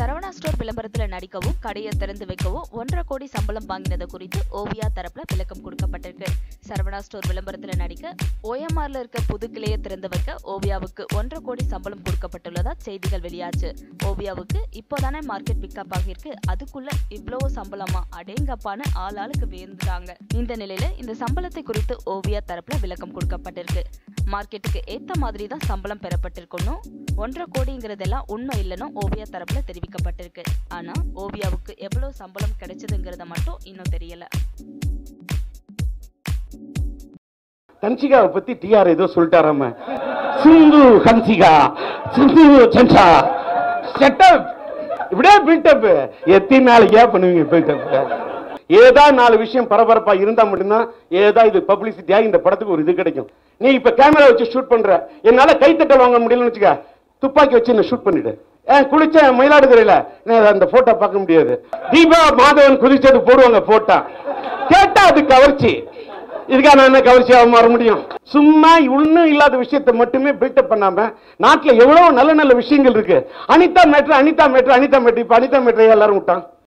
Saravana store விளம்பரத்துல நடிக்கவும் கடையை திறந்து வைக்கவும் ஒன்றரை கோடி சம்பளம் வாங்கினது குறித்து ஓவியா தரப்புல விளக்கம் கொடுக்கப்பட்டிருக்கு சரவணா ஸ்டோர் விளம்பரத்துல நடிக்க ஓஎம்ஆர்ல இருக்க புது கிளையை திறந்து வைக்க ஓவியாவுக்கு ஒன்றரை கோடி சம்பளம் கொடுக்கப்பட்டுள்ளதா செய்திகள் வெளியாச்சு ஓவியாவுக்கு இப்போதானே மார்க்கெட் பிக்கப் ஆகியிருக்கு அதுக்குள்ள இவ்வளவு சம்பளமா அடேங்கப்பான்னு ஆள் ஆளுக்கு வேந்துட்டாங்க இந்த நிலையில இந்த சம்பளத்தை குறித்து ஓவியா தரப்புல விளக்கம் கொடுக்கப்பட்டிருக்கு மார்க்கெட்டுக்கு ஏத்த மாதிரி தான் சம்பளம் பெறப்பட்டிருக்கணும் ஒன்றரை கோடிங்கிறதெல்லாம் உண்மை இல்லைன்னு ஓவியா தரப்புல தெரிவிக்கப்பட்டிருக்கு ஆனா ஓவியாவுக்கு எவ்வளவு சம்பளம் கிடைச்சதுங்கிறத மட்டும் இன்னும் தெரியல ஹன்சிகாவை பத்தி டிஆர் ஏதோ சொல்லிட்டாராம சிந்து ஹன்சிகா சிந்து சன்சா செட்டப் இப்படியே பில்டப் எத்தனை நாளைக்கே பண்ணுவீங்க பில்டப் ஏதா நாலு விஷயம் பரபரப்பா இருந்தா மட்டும்தான் ஏதா இது பப்ளிசிட்டியா இந்த படத்துக்கு ஒரு இது கிடைக்கும் நீ இப்ப கேமரா வச்சு ஷூட் பண்ற என்னால கைத்தட்டல் வாங்க முடியலன்னு வச்சுக்க துப்பாக்கி வச்சு என்ன ஷூட் பண்ணிடு ஏன் குளிச்ச மயிலாடுதுறையில நான் அந்த போட்டோ பார்க்க முடியாது தீபா மாதவன் குதிச்சது போடுவாங்க போட்டா கேட்டா அது கவர்ச்சி இதுக்காக நான் என்ன கவர்ச்சியாக மாற முடியும் சும்மா ஒண்ணும் இல்லாத விஷயத்தை மட்டுமே பில்டப் பண்ணாம நாட்டுல எவ்வளவு நல்ல நல்ல விஷயங்கள் இருக்கு Anitha matter Anitha matter Anitha matter இப்ப அனிதா மேட்ரு எல்லாரும் விட்டான்